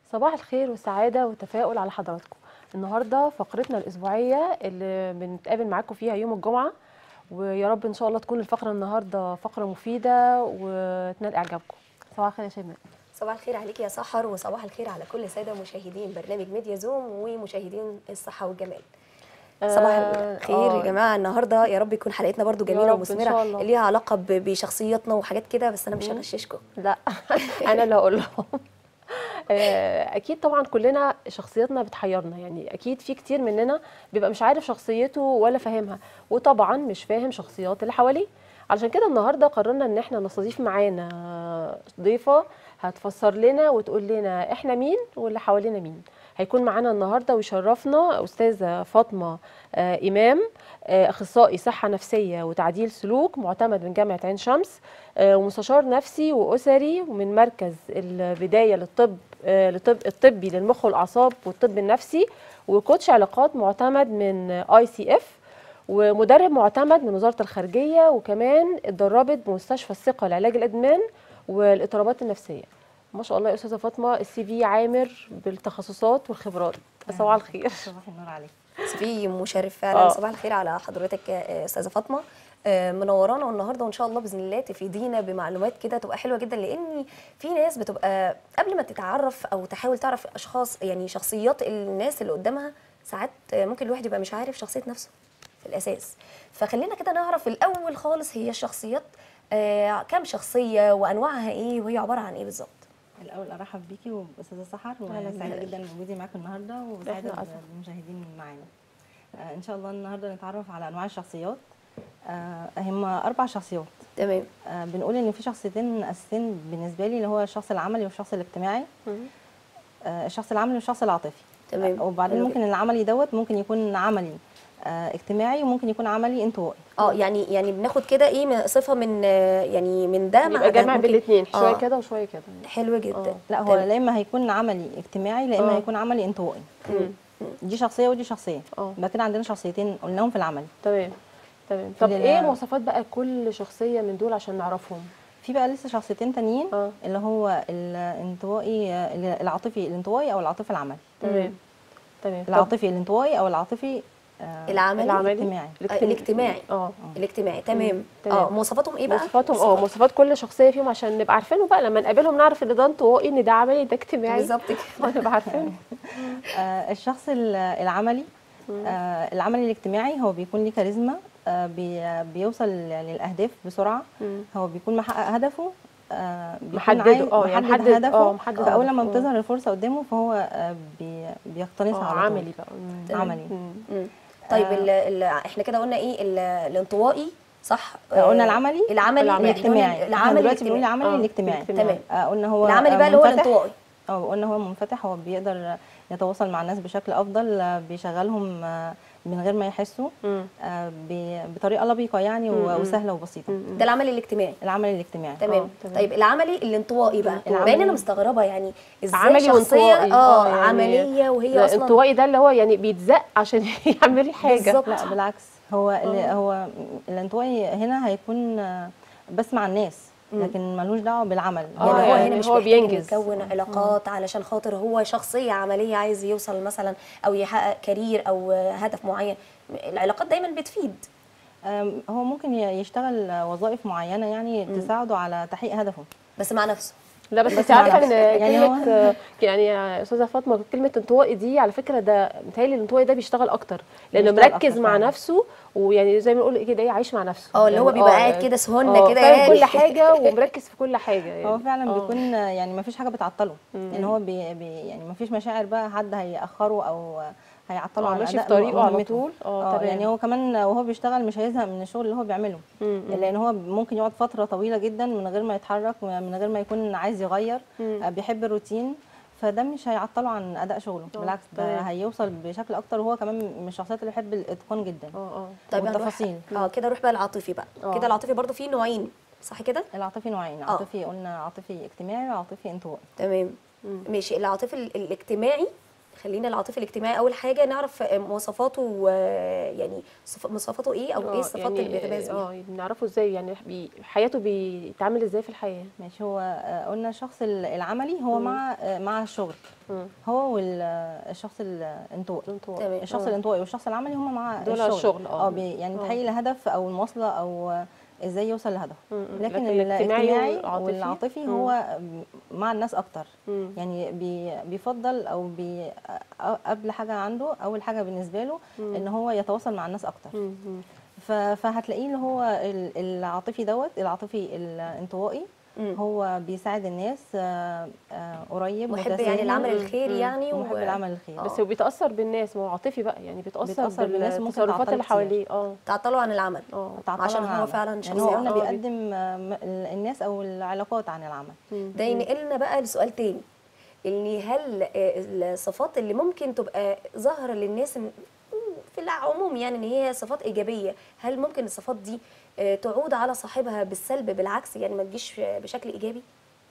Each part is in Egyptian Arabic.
صباح الخير والسعادة والتفاؤل على حضراتكم النهاردة فقرتنا الأسبوعية اللي بنتقابل معاكم فيها يوم الجمعة ويا رب إن شاء الله تكون الفقرة النهاردة فقرة مفيدة وتنال إعجابكم صباح الخير يا شيماء صباح الخير عليك يا سحر وصباح الخير على كل ساده مشاهدين برنامج ميديا زوم ومشاهدين الصحه والجمال صباح آه، الخير آه. يا جماعه النهارده يا رب يكون حلقتنا برضو يا جميله رب إن شاء ومثمره الله. ليها علاقه ب- بشخصياتنا وحاجات كده بس انا مش هغششكم لا أنا اللي هقول لهم آه، اكيد طبعا كلنا شخصياتنا بتحيرنا يعني اكيد في كتير مننا بيبقى مش عارف شخصيته ولا فاهمها وطبعا مش فاهم شخصيات اللي حواليه علشان كده النهارده قررنا ان احنا نستضيف معانا ضيفه هتفسر لنا وتقول لنا احنا مين واللي حوالينا مين هيكون معانا النهارده ويشرفنا استاذه فاطمه آه، امام آه، اخصائي صحه نفسيه وتعديل سلوك معتمد من جامعه عين شمس آه، ومستشار نفسي واسري ومن مركز البدايه للطب آه، للطب الطبي للمخ والاعصاب والطب النفسي وكوتش علاقات معتمد من اي سي اف ومدرب معتمد من وزاره الخارجيه وكمان اتدربت بمستشفى الثقه لعلاج الادمان والاضطرابات النفسيه ما شاء الله يا استاذه فاطمه السي في عامر بالتخصصات والخبرات صباح الخير صباح النور عليك في مشرف فعلا آه. صباح الخير على حضرتك يا استاذه فاطمه آه، منورانا والنهارده وان شاء الله باذن الله تفيدينا بمعلومات كده تبقى حلوه جدا لان في ناس بتبقى قبل ما تتعرف او تحاول تعرف اشخاص يعني شخصيات الناس اللي قدامها ساعات آه، ممكن الواحد يبقى مش عارف شخصيه نفسه في الاساس فخلينا كده نعرف الاول خالص هي الشخصيات آه، كم شخصيه وانواعها ايه وهي عباره عن ايه بالظبط الاول ارحب بيكي وباستاذه سحر أهلا وسعيده بيك. جدا بوجودي معاكم النهارده وسعيده إحنا أسعد. بالمشاهدين معانا آه ان شاء الله النهارده نتعرف على انواع الشخصيات آه هم اربع شخصيات تمام آه بنقول ان في شخصيتين اساسيين بالنسبه لي اللي هو الشخص العملي والشخص الاجتماعي آه الشخص العملي والشخص العاطفي تمام. آه وبعدين حلو ممكن العملي دوت ممكن يكون عملي آه اجتماعي وممكن يكون عملي انطوائي اه يعني يعني بناخد كده ايه من- صفه من آه، يعني من ده مع يبقى ده جمع ممكن- بين الاثنين شويه آه. كده وشويه كده حلو جدا آه. لا هو تمام. لا اما هيكون عملي اجتماعي لا اما آه. هيكون عملي انطوائي مم. دي شخصيه ودي شخصيه اه يبقى كده عندنا شخصيتين قلناهم في العمل تمام تمام طب ال- ايه مواصفات بقى كل شخصيه من دول عشان نعرفهم في بقى لسه شخصيتين تانيين اه اللي هو الانطوائي العاطفي الانطوائي او العاطفي العملي تمام تمام طب العاطفي الانطوائي او العاطفي آه، العملي العملي الاجتماعي آه، الاجتماعي اه الاجتماعي تمام تمام. اه مواصفاتهم ايه بقى مواصفاتهم اه مواصفات كل شخصيه فيهم عشان نبقى عارفينه بقى لما نقابلهم نعرف ان ده انطوائي ان ده عملي ده اجتماعي بالظبط كده نبقى عارفينه آه، الشخص ال- العملي آه، العملي الاجتماعي هو بيكون ليه كاريزما آه، بي- بيوصل للاهداف بسرعه مم. هو بيكون محقق هدفه آه، بيكون محدده، عايز- اه، يعني محدد محدد- هدفه اه، محدد فاول هدفه، لما اه. بتظهر الفرصه قدامه فهو آه، بي- بيقتنصها اه على طول. عملي بقى مم. عملي مم. مم. طيب آه. ال ال احنا كده قلنا ايه ال- الانطوائي صح آه، قلنا آه، العملي العملي العملي. احنا قلنا الاجتماعي احنا العملي دلوقتي بنقول الاجتماعي. العملي اه، الاجتماعي الاجتماعي. تمام آه، قلنا هو العملي آه، بقى اللي هو منفتح. الانطوائي اه قلنا هو منفتح هو بيقدر يتواصل مع الناس بشكل افضل آه، بيشغلهم آه، من غير ما يحسوا مم. آه، ب- بطريقه لبقه يعني و- مم. وسهله وبسيطه مم. ده العملي الاجتماعي العمل الاجتماعي تمام اه، تمام. طيب العملي الانطوائي بقى العملي- باين انا مستغربه يعني ازاي عملي شخصيه وانطوائي اه يعني عمليه وهي ده اصلا الانطوائي ده اللي هو يعني بيتزق عشان يعمل حاجه بالظبط. لا بالعكس هو اللي اه. هو الانطوائي هنا هيكون آه، بس مع الناس لكن ملوش دعوه بالعمل اه، يعني هو يعني هنا مش هو محتاج بينجز. يكون علاقات علشان خاطر هو شخصيه عمليه عايز يوصل مثلا او يحقق كارير او هدف معين العلاقات دايما بتفيد آم، هو ممكن ي- يشتغل آه، وظائف معينه يعني تساعده على تحقيق هدفه بس مع نفسه لا بس بس انت عارفه ان يعني كلمه هو- آه، يعني يا استاذه فاطمه كلمه انطوائي دي على فكره ده متهيألي الانطوائي ده بيشتغل اكتر لانه بيشتغل مركز أكتر مع فعلا. نفسه ويعني زي ما نقول كده ايه عايش مع نفسه اه اللي هو يعني بيبقى اه قاعد يعني كده سهنه اه كده فاهم يعني كل حاجه ومركز في كل حاجه يعني هو فعلا اه. بيكون آه، يعني ما فيش حاجه بتعطله ان هو بي بي يعني ما فيش مشاعر بقى حد هيأخره او هيعطله اه، عن ماشي في أداء طريقه على مهمته. طول. اه، اه تمام. يعني هو كمان وهو بيشتغل مش هيزهق من الشغل اللي هو بيعمله مم، مم. لان هو ممكن يقعد فتره طويله جدا من غير ما يتحرك من غير ما يكون عايز يغير مم. آه، بيحب الروتين فده مش هيعطله عن اداء شغله اه، بالعكس ده تمام. هيوصل بشكل اكتر وهو كمان من الشخصيات اللي بيحب الاتقان جدا اه اه طيب هنروح- والتفاصيل. اه كده نروح بقى العاطفي بقى اه. كده العاطفي برضو فيه نوعين صح كده العاطفي نوعين اه. عاطفي قلنا عاطفي اجتماعي وعاطفي انطوائي تمام مم. ماشي العاطفي ال- الاجتماعي خلينا العاطفي الاجتماعي اول حاجه نعرف آه، مواصفاته و- يعني صف- مواصفاته ايه او ايه آه، الصفات يعني اللي بيتميز بيها اه بنعرفه ازاي يعني بي حياته بيتعامل ازاي في الحياه ماشي هو آه، قلنا الشخص ال- العملي هو مم. مع آه، مع الشغل مم. هو والشخص الانطوائي انطوائي. تمام. الشخص آه. الانطوائي والشخص العملي هما مع دول الشغل الشغل، آه. اه بي- يعني آه. تحقيق الهدف او المواصله او آه، ازاي يوصل لهدفه مم. لكن الاجتماعي الاجتماعي والعاطفي والعاطفي مم. هو مع الناس اكتر مم. يعني بي بيفضل او بي أ- قبل حاجه عنده اول حاجه بالنسبه له مم. ان هو يتواصل مع الناس اكتر مم. مم. ف- فهتلاقيه اللي هو ال- العاطفي دوت العاطفي الانطوائي مم. هو بيساعد الناس آه، آه، قريب محب يعني متساهل، العمل مم. الخير مم. يعني ومحب العمل الخير بس هو بيتاثر بالناس ما هو عاطفي بقى يعني بيتاثر, بيتأثر بالناس، ممكن بالتصرفات تعطله اللي كتير. حواليه اه تعطلوا عن العمل اه تعطله عشان عن هو العمل. فعلا يعني شخصية هو قلنا آه، بي- بيقدم آه، م- الناس او العلاقات عن العمل مم. ده ينقلنا بقى لسؤال تاني اللي هل آه، الصفات اللي ممكن تبقى ظاهره للناس إن- في العموم يعني ان هي صفات ايجابيه هل ممكن الصفات دي آه، تعود على صاحبها بالسلب بالعكس يعني ما تجيش بشكل ايجابي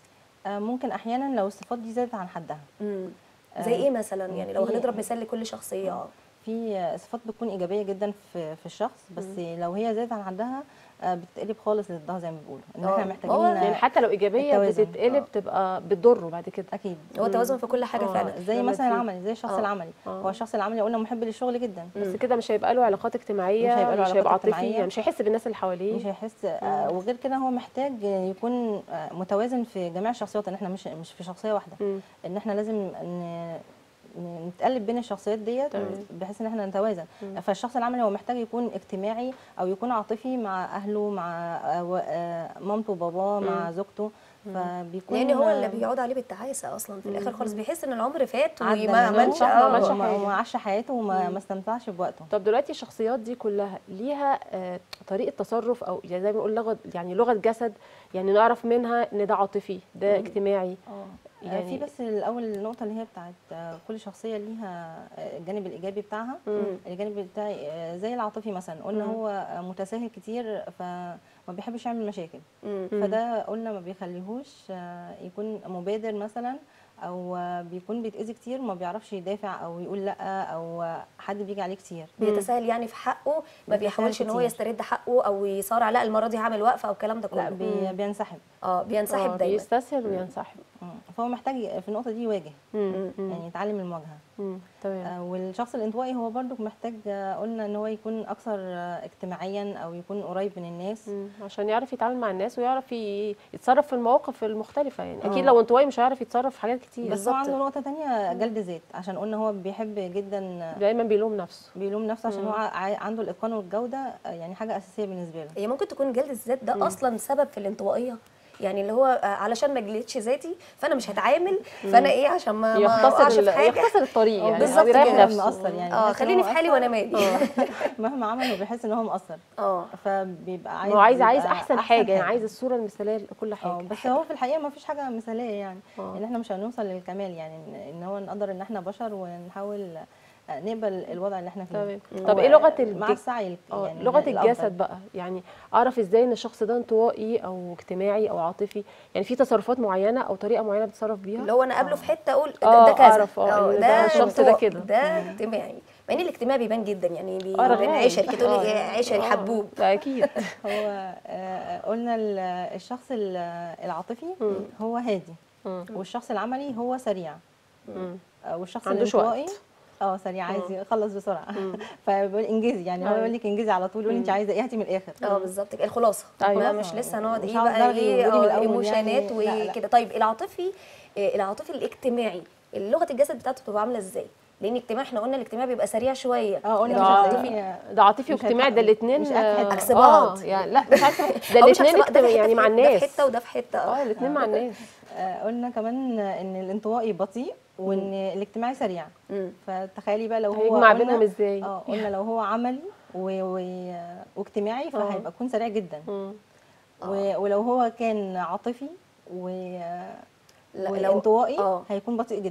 آه، ممكن احيانا لو الصفات دي زادت عن حدها امم زي ايه مثلا يعني لو في- هنضرب مثال لكل شخصيه في آه، صفات بتكون ايجابيه جدا في في الشخص بس لو هي زادت عن حدها آه، بتقلب خالص ضدها زي ما بيقولوا ان آه. احنا هو محتاجين يعني آه، حتى لو ايجابيه التوازن. بتتقلب تبقى بتضره بعد كده اكيد هو التوازن في كل حاجه آه. فعلا زي لما مثلا تزيد. العملي زي الشخص آه. العملي آه. هو الشخص العملي قلنا محب للشغل جدا بس كده مش هيبقى له علاقات اجتماعيه مش هيبقى له مش هيبقى علاقات عاطفي اجتماعية. يعني مش هيحس بالناس اللي حواليه مش هيحس آه، وغير كده هو محتاج يكون آه، متوازن في جميع الشخصيات ان احنا مش مش في شخصيه واحده مم. ان احنا لازم ن- ن- نتقلب بين الشخصيات ديت تمام. بحيث ان احنا نتوازن فالشخص العملي هو محتاج يكون اجتماعي او يكون عاطفي مع اهله مع آه، و- آه، مامته وباباه مع زوجته فبيكون لان هو اللي آه، بيعود عليه بالتعاسه اصلا في الاخر خالص بيحس ان العمر فات عدى وما منه عملش ما آه. عملش وما- حاجة. وما عاش حياته وما ما استمتعش بوقته طب دلوقتي الشخصيات دي كلها ليها آه، طريقه تصرف او يعني زي ما بنقول لغه يعني لغه جسد يعني نعرف منها ان ده عاطفي ده اجتماعي يعني يعني- في بس الاول النقطه اللي هي بتاعت آه، كل شخصيه ليها آه، الجانب الايجابي بتاعها الجانب بتاعي آه، زي العاطفي مثلا قلنا هو آه، متساهل كتير فما بيحبش يعمل مشاكل مم. فده قلنا ما بيخليهوش آه، يكون مبادر مثلا او آه، بيكون بيتاذي كتير ما بيعرفش يدافع او يقول لا او آه، حد بيجي عليه كتير بيتساهل يعني في حقه ما بيتساهل بيحاولش ان هو كتير. يسترد حقه او يصارع لا المره دي هعمل وقفه او الكلام ده لا كله بي بينسحب اه بينسحب آه، دايما بيستسهل وينسحب مم. فهو محتاج في النقطه دي يواجه مم. مم. يعني يتعلم المواجهه مم. تمام آه، والشخص الانطوائي هو برضو محتاج آه، قلنا ان هو يكون اكثر آه، اجتماعيا او يكون قريب من الناس مم. عشان يعرف يتعامل مع الناس ويعرف ي- يتصرف في المواقف المختلفه يعني اكيد آه. لو انطوائي مش هيعرف يتصرف في حاجات كتير بس هو عنده نقطه تانية جلد ذات عشان قلنا هو بيحب جدا آه، دايما بيلوم نفسه بيلوم نفسه عشان هو ع- عنده الاتقان والجوده آه، يعني حاجه اساسيه بالنسبه له هي ممكن تكون جلد الذات ده اصلا سبب في الانطوائيه يعني اللي هو آه، علشان ما جلدش ذاتي فانا مش هتعامل فانا ايه عشان ما ما اقعش يختصر في ال- حاجه يختصر الطريق يعني بالظبط او يريح كده. نفسه مقصر يعني اه بيحس إن خليني هو في حالي مقصر. وانا مالي مهما عمل هو بيحس ان هو مقصر اه فبيبقى عايز هو عايز عايز يبقى احسن حاجه يعني عايز الصوره المثاليه لكل اه حاجه بس هو في الحقيقه ما فيش حاجه مثاليه يعني آه. ان احنا مش هنوصل للكمال يعني ان إن هو نقدر ان احنا بشر ونحاول آه، نقبل الوضع اللي احنا فيه تمام. هو طب إيه لغة مع الج- السعي اه يعني لغه الأفضل. الجسد بقى يعني اعرف ازاي ان الشخص ده انطوائي او اجتماعي او عاطفي يعني في تصرفات معينه او طريقه معينه بتصرف بيها اللي هو انا قابله في حته اقول ده, آه، ده كذا أعرف، آه، إن ده الشخص ده انطواء، كده. ده اجتماعي مع ان الاجتماعي بيبان جدا يعني بي- آه، بيبان رغاي. عشري كده تقولي آه. ايه عشري آه، حبوب ده اكيد هو آه، قلنا ال- الشخص ال- العاطفي هو هادي مم. والشخص العملي هو سريع مم. آه، والشخص عندوش الانطوائي وقت. اه سريع عايز يخلص بسرعه فبيقول انجزي يعني هو أيوة. يقول لك انجزي على طول يقول انت عايزه ايه هاتي من الاخر اه بالظبط كده، الخلاصه أيوة. ما مش لسه نقعد مش ايه هقعد بقى أرغي ايه وجودي من اه الأول الايموشنات يعني. لا، لا. وكده طيب العاطفي آه، العاطفي الاجتماعي لغه الجسد بتاعته بتبقى عامله ازاي لان الاجتماع احنا قلنا الاجتماع بيبقى سريع شويه اه قلنا ده مش عاطفي هتلاقيه ده عاطفي مش واجتماعي ده هيتحقق- الاثنين مش هيتحقق. عكس بعض. يعني لا مش عكس ده أو مش الاثنين عكس بعض، ده في حتة يعني في مع حتة- ده الناس في حته وده في حته اه اه الاثنين مع الناس آه، قلنا كمان ان الانطوائي بطيء وان الاجتماعي سريع مم. فتخيلي بقى لو هو هيجمع قلنا- بينهم ازاي؟ اه قلنا لو هو عملي و... و... واجتماعي فهيبقى يكون سريع جدا مم. و... ولو هو كان عاطفي و... لا، لو- وانطوائي آه. هيكون بطيء جدا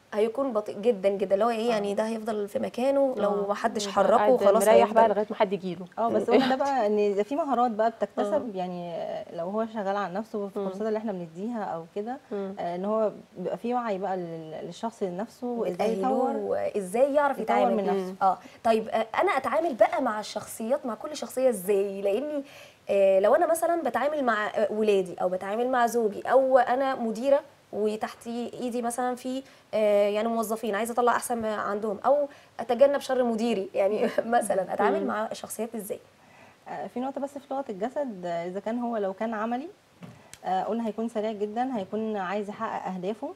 هيكون بطيء جدا جدا اللي هو ايه يعني ده هيفضل في مكانه لو آه. ما حدش يبقى حركه قاعد خلاص مريح بقى هيفضل لغايه ما حد يجيله اه بس قلنا ده بقى ان إذا في مهارات بقى بتكتسب يعني لو هو شغال على نفسه في الكورسات اللي احنا بنديها او كده مم. آه، ان هو بيبقى في وعي بقى لل- للشخص لنفسه ازاي يطور وتأهلوه ازاي يعرف يطور يتعامل من نفسه. اه طيب آه، انا اتعامل بقى مع الشخصيات مع كل شخصيه ازاي لاني آه، لو انا مثلا بتعامل مع آه، ولادي او بتعامل مع زوجي او انا مديره وتحتي ايدي مثلا في آه، يعني موظفين عايزه اطلع احسن ما عندهم او اتجنب شر مديري يعني مثلا اتعامل مع الشخصيات ازاي آه، في نقطة بس في لغة الجسد آه، إذا كان هو لو كان عملي آه، قلنا هيكون سريع جدا هيكون عايز يحقق أهدافه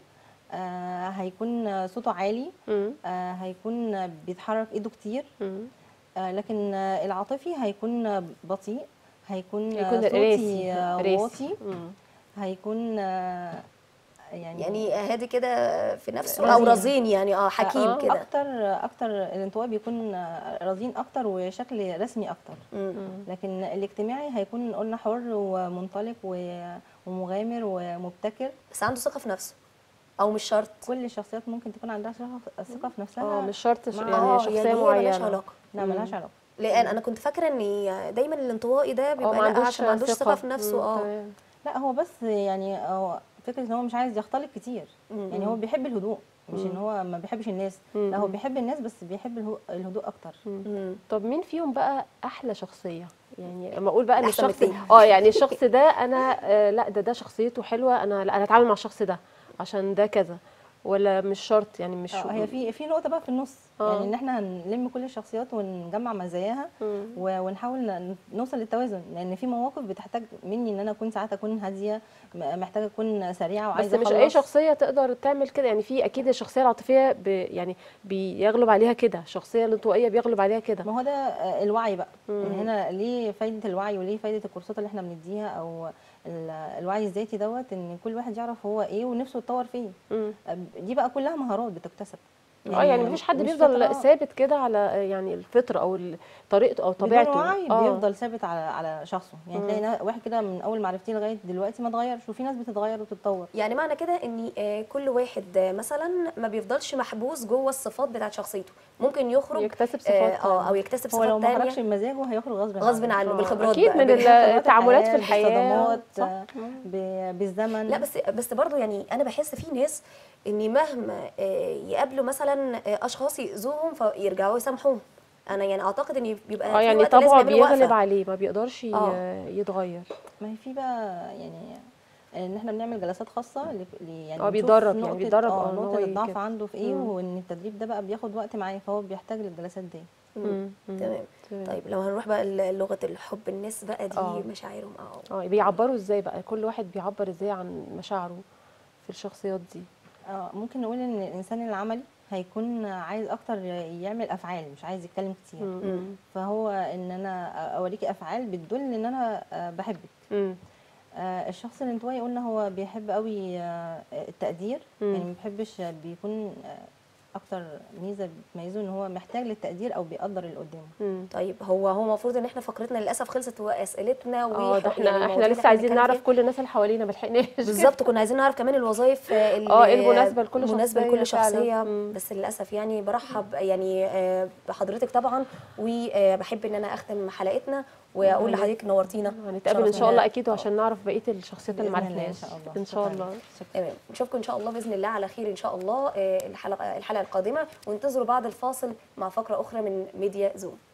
آه، هيكون آه، صوته عالي مم. آه، هيكون آه، بيتحرك إيده كتير مم. آه، لكن آه، العاطفي هيكون آه، بطيء هيكون آه، يكون صوتي راسي آه، راسي واطي مم. هيكون آه، يعني يعني هادي كده في نفسه رزين. او رزين يعني اه حكيم آه، كده اكتر اكتر الانطواء بيكون آه، رزين اكتر وشكل رسمي اكتر مم. لكن الاجتماعي هيكون قلنا حر ومنطلق و- ومغامر ومبتكر بس عنده ثقه في نفسه او مش شرط كل الشخصيات ممكن تكون عندها ثقة- ثقة في نفسها اه مش شرط ش- مع- يعني اه شخصيه يعني هي ملهاش معينه علاقه لا ملهاش علاقة لان انا كنت فاكره ان دايما الانطوائي ده اه بيبقى ما لا عندوش عشان ما عندوش ثقه في نفسه مم، اه تمام. لا هو بس يعني هو فكرة ان هو مش عايز يختلط كتير يعني هو بيحب الهدوء مش ان هو ما بيحبش الناس لا هو بيحب الناس بس بيحب الهو- الهدوء اكتر مم. طب مين فيهم بقى احلى شخصيه يعني اما اقول بقى ان الأحسن من الشخص التاني. اه يعني الشخص ده انا آه لا ده ده شخصيته حلوه انا لا انا اتعامل مع الشخص ده عشان ده كذا ولا مش شرط يعني مش آه، هي في في نقطة بقى في النص آه. يعني ان احنا نلم كل الشخصيات ونجمع مزاياها مم. و- ونحاول ن- نوصل للتوازن لان في مواقف بتحتاج مني ان انا اكون ساعات اكون هاديه م- محتاجه اكون سريعه بس وعايزه مش أخلص. اي شخصيه تقدر تعمل كده يعني في اكيد الشخصيه العاطفيه ب يعني بيغلب عليها كده الشخصيه الانطوائيه بيغلب عليها كده ما هو ده آه، الوعي بقى من هنا ليه فايده الوعي وليه فايده الكورسات اللي احنا بنديها او ال- الوعي الذاتي دوت ان كل واحد يعرف هو ايه ونفسه يتطور فيه مم. آه، دي بقى كلها مهارات بتكتسب اه يعني مفيش حد مش بيفضل فطرة. ثابت كده على يعني الفطره او ال- طريقته او بيكون طبيعته وعي آه. بيفضل ثابت على على شخصه يعني تلاقي نا- واحد كده من اول ما عرفتيه لغايه دلوقتي ما اتغيرش وفي ناس بتتغير وتتطور يعني معنى كده ان آه، كل واحد آه، مثلا ما بيفضلش محبوس جوه الصفات بتاعت شخصيته ممكن يخرج يكتسب آه، صفات اه او يكتسب هو لو صفات ما خرجش تانية بمزاجه هيخرج غصب عنه غصب عنه آه، بالخبرات اكيد بقى، من بالخبرات. التعاملات في الحياه بالصدمات صح. آه، ب- بالزمن لا بس بس برضو يعني انا بحس في ناس ان مهما آه، يقابلوا مثلا آه، اشخاص يأذوهم فيرجعوا يسامحوهم انا يعني اعتقد ان بيبقى اه في يعني وقت لازم طبعه يعملوا بيغلب وقفة. عليه ما بيقدرش ي- آه. يتغير ما هي في بقى يعني ان احنا بنعمل جلسات خاصه ل- ل- يعني اه نشوف بيدرب يعني نقطة- بيدرب اه اه ان هو نقطه ي- الضعف كده. عنده في ايه مم. وان التدريب ده بقى بياخد وقت معاه فهو بيحتاج للجلسات دي مم. مم. تمام تمام. طيب لو هنروح بقى لغه الحب الناس بقى دي آه. مشاعرهم اه اه بيعبروا ازاي بقى كل واحد بيعبر ازاي عن مشاعره في الشخصيات دي اه ممكن نقول ان الانسان العملي هيكون عايز اكتر يعمل افعال مش عايز يتكلم كتير مم. فهو ان انا اوريكي افعال بتدل ان انا آه، بحبك مم. آه، الشخص الانطوائي قلنا هو بيحب قوي آه، التقدير مم. يعني ما بيحبش بيكون آه، اكتر ميزه بتميزه ان هو محتاج للتقدير او بيقدر اللي قدامه مم. طيب هو هو المفروض ان احنا فقرتنا للاسف خلصت واسئلتنا اه ده وح- احنا يعني احنا المواضيع اللي لسه عايزين بنتكلم نعرف فيها. كل الناس اللي حوالينا ما لحقناش بالظبط كنا عايزين نعرف كمان الوظائف اللي اه، ايه المناسبة لكل مناسبة شخصية لكل فعلا. شخصية مم. بس للأسف يعني برحب يعني آه، بحضرتك طبعا وبحب إن أنا أختم حلقتنا وأقول لحضرتك نورتينا هنتقابل ان شاء شرفتنا. الله اكيد وعشان نعرف بقيه الشخصيات اللي ما بإذن الله إن عرفناش شاء الله. ان شاء شكراً. الله تمام نشوفكم إن شاء الله بإذن الله على خير إن شاء الله آه، الحلقة الحلقة القادمة وانتظروا بعد الفاصل مع فقرة أخرى من ميديا زوم